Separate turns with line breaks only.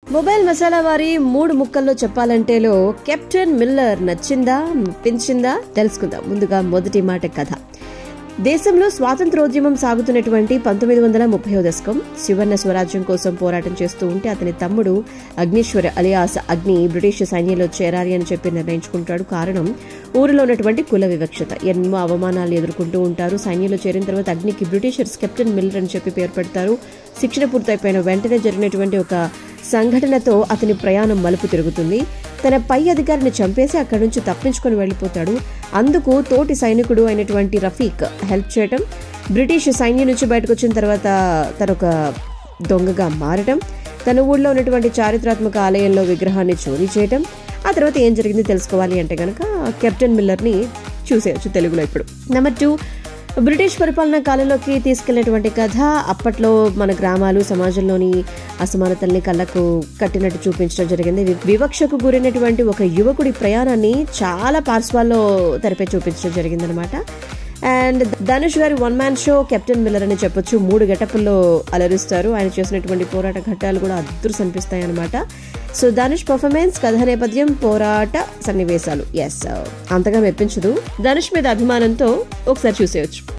mobile masala వారి మూడు ముక్కల్లో చెప్పాలంటేలో కెప్టెన్ మిల్లర్ నచ్చిందా మెప్పించిందా తెలుసుకుందాం ముందుగా మొదటి మాట కథ దేశంలో స్వాతంత్రోద్యమం సాగుతున్నటువంటి పంతొమ్మిది వందల ముప్పై దశకం శివన్న స్వరాజ్యం కోసం పోరాటం చేస్తూ ఉంటే అతని తమ్ముడు అగ్నీశ్వర అలియాస్ అగ్ని బ్రిటిష్ సైన్యంలో చేరాలి అని చెప్పి నిర్ణయించుకుంటాడు కారణం ఊరిలో ఉన్నటువంటి కుల వివక్షత ఎన్నో అవమానాలు ఎదుర్కొంటూ ఉంటారు సైన్యంలో చేరిన తర్వాత అగ్నికి బ్రిటిషర్స్ కెప్టెన్ మిల్లర్ అని చెప్పి పేరు పెడతారు శిక్షణ పూర్తయిపోయిన వెంటనే జరిగినటువంటి ఒక సంఘటనతో అతని ప్రయాణం మలుపు తిరుగుతుంది తన పై అధికారిని చంపేసి అక్కడి నుంచి తప్పించుకొని వెళ్ళిపోతాడు అందుకు తోటి సైనికుడు అయినటువంటి రఫీక్ హెల్ప్ చేయటం బ్రిటిష్ సైన్యం నుంచి బయటకు వచ్చిన తర్వాత తన ఒక దొంగగా మారటం తన ఊళ్ళో ఉన్నటువంటి చారిత్రాత్మక ఆలయంలో విగ్రహాన్ని చోరీ చేయటం ఆ తర్వాత ఏం జరిగింది తెలుసుకోవాలి అంటే కనుక కెప్టెన్ మిల్లర్ని చూసేయచ్చు తెలుగులో ఇప్పుడు నెంబర్ టూ బ్రిటిష్ పరిపాలనా కాలంలోకి తీసుకెళ్లినటువంటి కథ అప్పట్లో మన గ్రామాలు సమాజంలోని అసమానతల్ని కళ్ళకు కట్టినట్టు చూపించడం జరిగింది వి- వివక్షకు గురైనటువంటి ఒక యువకుడి ప్రయాణాన్ని చాలా పార్శ్వాల్లో తెరపై చూపించడం జరిగిందనమాట అండ్ ధనుష్ గారి one man show Captain Miller అని చెప్పొచ్చు మూడు గెటపుల్లో అలరిస్తారు ఆయన చేసినటువంటి పోరాట ఘట్టాలు కూడా అద్దురు అనిపిస్తాయి అనమాట సో ధనుష్ పర్ఫార్మెన్స్ కథ నేపథ్యం పోరాట సన్నివేశాలు ఎస్ అంతగా మెప్పించదు ధనుష్ మీద అభిమానంతో ఒకసారి చూసేయచ్చు